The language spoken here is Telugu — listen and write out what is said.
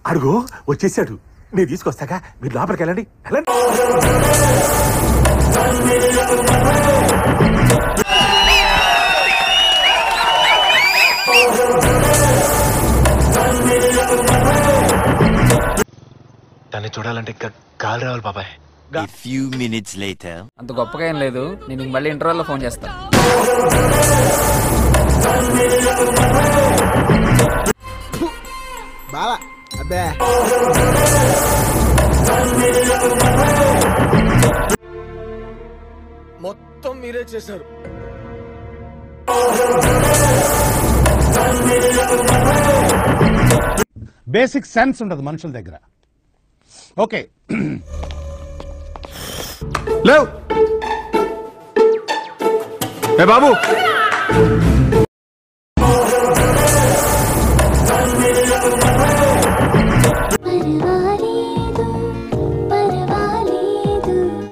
అడుగు వచ్చేసాడు నేను తీసుకొస్తాగా మీరు లోపలికి వెళ్ళండి వెళ్ళండి దాన్ని చూడాలంటే ఇంకా గాలి రావాలి బాబాయ్ A few minutes later. అంత గొప్పగా ఏం లేదు నేను ఇంక మళ్ళీ ఇంటర్వెల్లో ఫోన్ చేస్తాను బావా అబ్బే మొత్తం మీరే చేశారు బేసిక్ సెన్స్ ఉండదు మనుషుల దగ్గర ఓకే లేవు ఏ బాబు